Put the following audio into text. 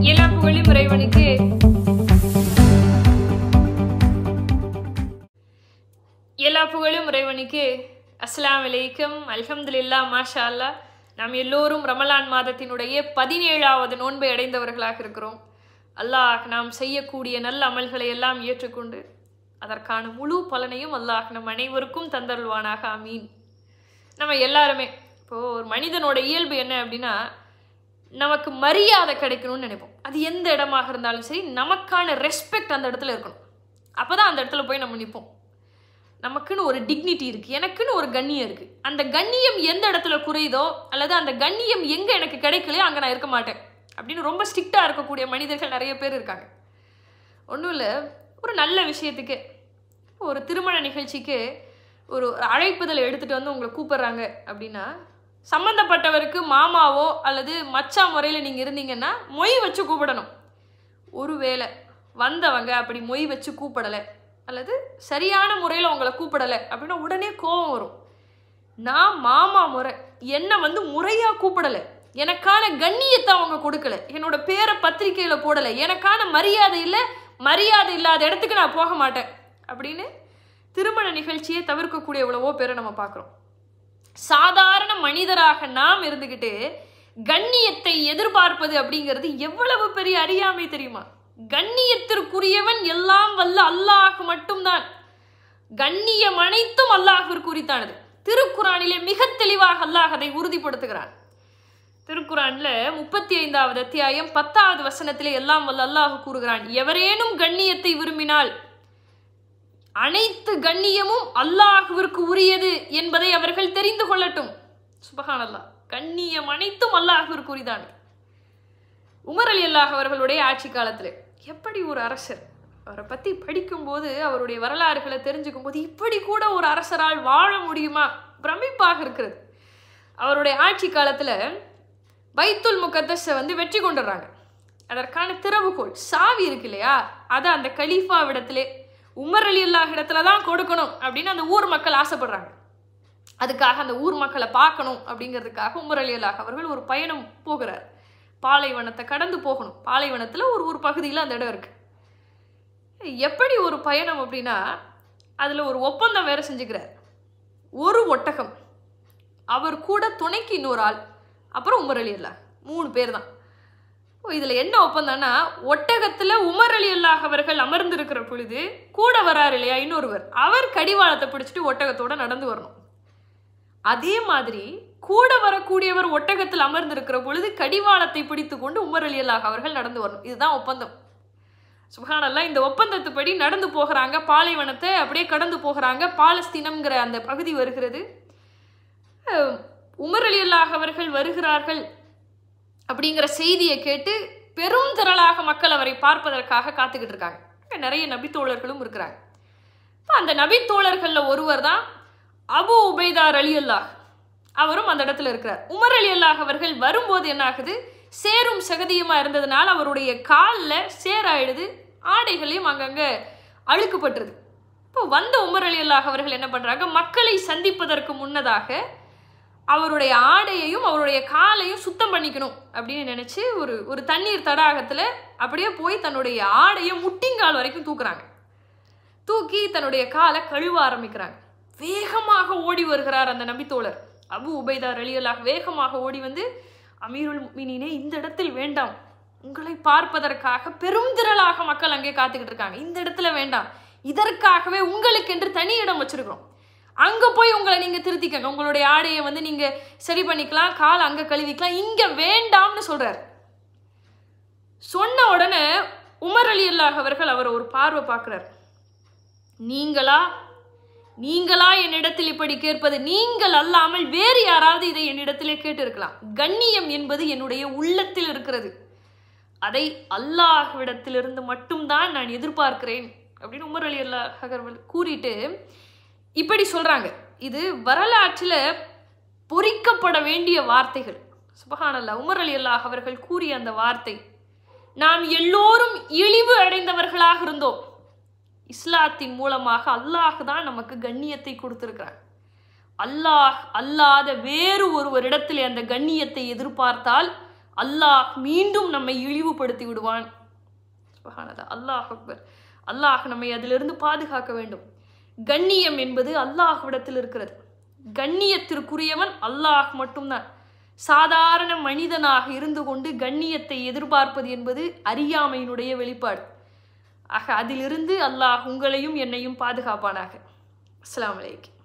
எல்லா புகழும் இறைவனுக்கு எல்லா புகழும் இறைவனுக்கு அஸ்ஸலாமு அலைக்கும் அல்ஹம்துலில்லா மாஷா அல்லாஹ் நாம் எல்லோரும் ரமலான் மாதத்தினுடைய பதினேழாவது நோன்பை அடைந்தவர்களாக இருக்கிறோம் அல்லாஹ் நாம் செய்யக்கூடிய நல்ல அமல்களை எல்லாம் ஏற்றுக்கொண்டு அதற்கான முழு பலனையும் அல்லாஹ் நம் அனைவருக்கும் தந்தருள்வானாக ஆமீன் நம்ம எல்லாருமே இப்போது ஒரு மனிதனோட இயல்பு என்ன அப்படின்னா நமக்கு மரியாதை கிடைக்கணும்னு நினைப்போம் அது எந்த இடமாக இருந்தாலும் சரி நமக்கான ரெஸ்பெக்ட் அந்த இடத்துல இருக்கணும் அப்போ தான் அந்த இடத்துல போய் நம்ம நிற்போம் நமக்குன்னு ஒரு டிக்னிட்டி இருக்குது எனக்குன்னு ஒரு கண்ணியம் இருக்குது அந்த கண்ணியம் எந்த இடத்துல குறையுதோ அல்லது அந்த கண்ணியம் எங்கே எனக்கு கிடைக்கலையோ அங்கே நான் இருக்க மாட்டேன் அப்படின்னு ரொம்ப ஸ்ட்ரிக்டாக இருக்கக்கூடிய மனிதர்கள் நிறைய பேர் இருக்காங்க ஒன்றும் இல்லை ஒரு நல்ல விஷயத்துக்கு ஒரு திருமண நிகழ்ச்சிக்கு ஒரு அழைப்புதல் எடுத்துகிட்டு வந்து உங்களை கூப்பிடுறாங்க அப்படின்னா சம்மந்தப்பட்டவருக்கு மாமாவோ அல்லது மச்சா முறையில் நீங்கள் இருந்தீங்கன்னா மொய் வச்சு கூப்பிடணும் ஒருவேளை வந்தவங்க அப்படி மொய் வச்சு கூப்பிடலை அல்லது சரியான முறையில் உங்களை கூப்பிடலை அப்படின்னா உடனே கோபம் வரும் நான் மாமா முறை என்னை வந்து முறையாக கூப்பிடலை எனக்கான கண்ணியத்தை அவங்க கொடுக்கல என்னோட பேரை பத்திரிக்கையில் போடலை எனக்கான மரியாதை இல்லை மரியாதை இல்லாத இடத்துக்கு நான் போக மாட்டேன் அப்படின்னு திருமண நிகழ்ச்சியை தவிர்க்கக்கூடிய எவ்வளவோ பேரை நம்ம பார்க்குறோம் சாதாரண மனிதராக நாம் இருந்துக்கிட்டு கண்ணியத்தை எதிர்பார்ப்பது அப்படிங்கிறது எவ்வளவு பெரிய அறியாமை தெரியுமா கண்ணியத்திற்குரியவன் எல்லாம் வல்ல அல்லாஹ் மட்டும்தான் கண்ணியம் அனைத்தும் அல்லாஹிற்கு உரித்தானது திருக்குறானிலே மிக தெளிவாக அல்லாஹ் அதை உறுதிப்படுத்துகிறான் திருக்குறான்ல முப்பத்தி ஐந்தாவது அத்தியாயம் பத்தாவது வசனத்திலே எல்லாம் வல்ல அல்லாஹ் கூறுகிறான் எவரேனும் கண்ணியத்தை விரும்பினால் அனைத்து கண்ணியமும் அல்லாஹுவிற்கு உரியது என்பதை அவர்கள் தெரிந்து கொள்ளட்டும் சுபஹான் அல்லாஹ் கண்ணியம் அனைத்தும் அல்லாஹுவிற்கு உரிதான் உமர் அலி அல்லாஹ் அவர்களுடைய ஆட்சி காலத்தில் எப்படி ஒரு அரசர் அவரை பற்றி படிக்கும்போது அவருடைய வரலாறுகளை தெரிஞ்சுக்கும் போது இப்படி கூட ஒரு அரசரால் வாழ முடியுமா பிரமிப்பாக இருக்கிறது அவருடைய ஆட்சி காலத்தில் பைத்துல் முகத்தஸை வந்து வெற்றி கொண்டுடுறாங்க அதற்கான திறவுகோல் சாவி இருக்கு இல்லையா அதை அந்த கலீஃபாவிடத்திலே உமர் அலி அல்லாஹ் இடத்துல தான் கொடுக்கணும் அப்படின்னு அந்த ஊர் மக்கள் ஆசைப்படுறாங்க அதுக்காக அந்த ஊர் மக்களை பார்க்கணும் அப்படிங்கிறதுக்காக உமர் அலி அல்லாஹ் அவர்கள் ஒரு பயணம் போகிறார் பாலைவனத்தை கடந்து போகணும் பாலைவனத்தில் ஒரு ஒரு பகுதியில் அந்த இடம் இருக்கு எப்படி ஒரு பயணம் அப்படின்னா அதில் ஒரு ஒப்பந்தம் வேற செஞ்சுக்கிறார் ஒரு ஒட்டகம் அவர் கூட துணைக்கு இன்னொரு ஆள் அப்புறம் உமர் அலி அல்லாஹ் மூணு பேர் தான் இப்போ இதில் என்ன ஒப்பந்தம்னா ஒட்டகத்தில் உமர் அலி அல்லாஹ் அவர்கள் அமர்ந்திருக்கிற பொழுது கூட வராரு இல்லையா இன்னொருவர் அவர் கடிவாளத்தை பிடிச்சிட்டு ஒட்டகத்தோட நடந்து வரணும் அதே மாதிரி கூட வரக்கூடியவர் ஒட்டகத்தில் அமர்ந்திருக்கிற பொழுது கடிவாளத்தை பிடித்து கொண்டு உமர் அலி அல்லாஹ் அவர்கள் நடந்து வரணும் இதுதான் ஒப்பந்தம் சுபஹானல்லா இந்த ஒப்பந்தத்துப்படி நடந்து போகிறாங்க பாலைவனத்தை அப்படியே கடந்து போகிறாங்க பாலஸ்தீனம்ங்கிற அந்த பகுதி வருகிறது அஹ் உமர் அலி அல்லாஹ் அவர்கள் வருகிறார்கள் அப்படிங்கிற செய்தியை கேட்டு பெரும் திரளாக மக்கள் அவரை பார்ப்பதற்காக காத்துக்கிட்டு இருக்காங்க அங்க நிறைய நபித்தோழர்களும் இருக்கிறாங்க இப்போ அந்த நபித்தோழர்களில் ஒருவர் தான் அபு உபைதார் அலி அல்லாஹ் அவரும் அந்த இடத்துல இருக்கிறார் உமர் அலி அல்லாஹ் அவர்கள் வரும்போது என்ன ஆகுது சேரும் சகதியுமா இருந்ததுனால அவருடைய காலில் சேராயிடுது ஆடைகளையும் அங்கங்கே அழுக்குப்பட்டுருது இப்போ வந்த உமர் அலி அல்லாஹ் அவர்கள் என்ன பண்ணுறாங்க மக்களை சந்திப்பதற்கு முன்னதாக அவருடைய ஆடையையும் அவருடைய காலையும் சுத்தம் பண்ணிக்கணும் அப்படின்னு நினச்சி ஒரு ஒரு தண்ணீர் தடாகத்தில் அப்படியே போய் தன்னுடைய ஆடையை முட்டிங்கால் வரைக்கும் தூக்குறாங்க தூக்கி தன்னுடைய காலை கழுவ ஆரம்பிக்கிறாங்க வேகமாக ஓடி வருகிறார் அந்த நபித்தோழர் அபு உபைதார் அலியல்லாஹ் வேகமாக ஓடி வந்து அமீருல் மீனினே இந்த இடத்தில் வேண்டாம் உங்களை பார்ப்பதற்காக பெரும் திரளாக மக்கள் அங்கே காத்துக்கிட்டு இருக்காங்க இந்த இடத்துல வேண்டாம் இதற்காகவே உங்களுக்கென்று தனி இடம் வச்சிருக்கிறோம் அங்க போய் உங்களை நீங்க திருத்திக்கங்க உங்களுடைய ஆடையை வந்து நீங்க சரி பண்ணிக்கலாம் கால் அங்க கழுவிக்கலாம் இங்க வேண்டாம்னு சொல்றாரு சொன்ன உடனே உமர் அலி அல்லாஹ் அவர்கள் அவர் ஒரு பார்வை பார்க்கிறார் நீங்களா நீங்களா என்னிடத்தில் இப்படி கேட்பது நீங்கள் அல்லாமல் வேறு யாராவது இதை என்னிடத்திலே கேட்டிருக்கலாம் கண்ணியம் என்பது என்னுடைய உள்ளத்தில் இருக்கிறது அதை அல்லாஹ்விடத்திலிருந்து மட்டும்தான் நான் எதிர்பார்க்கிறேன் அப்படின்னு உமர் அலி அல்லாஹ் அவர்கள் கூறிட்டு இப்படி சொல்றாங்க இது வரலாற்றில் பொறிக்கப்பட வேண்டிய வார்த்தைகள் சுபஹானல்லா உமர் அலி அல்லாஹ் அவர்கள் கூறிய அந்த வார்த்தை நாம் எல்லோரும் இழிவு அடைந்தவர்களாக இருந்தோம் இஸ்லாத்தின் மூலமாக அல்லாஹ் தான் நமக்கு கண்ணியத்தை கொடுத்திருக்கிறான் அல்லாஹ் அல்லாத வேறு ஒருவரிடத்தில் அந்த கண்ணியத்தை எதிர்பார்த்தால் அல்லாஹ் மீண்டும் நம்மை இழிவுபடுத்தி விடுவான் சுபஹானல்லாஹ். அல்லாஹ் அக்பர் அல்லாஹ் நம்மை அதிலிருந்து பாதுகாக்க வேண்டும் கண்ணியம் என்பது அல்லாஹ்விடத்தில் இருக்கிறது கண்ணியத்திற்குரியவன் அல்லாஹ் மட்டும்தான் சாதாரண மனிதனாக இருந்து கொண்டு கண்ணியத்தை எதிர்பார்ப்பது என்பது அறியாமையினுடைய வெளிப்பாடு ஆக அதிலிருந்து அல்லாஹ் உங்களையும் என்னையும் பாதுகாப்பானாக அஸ்ஸலாமு அலைக்கும்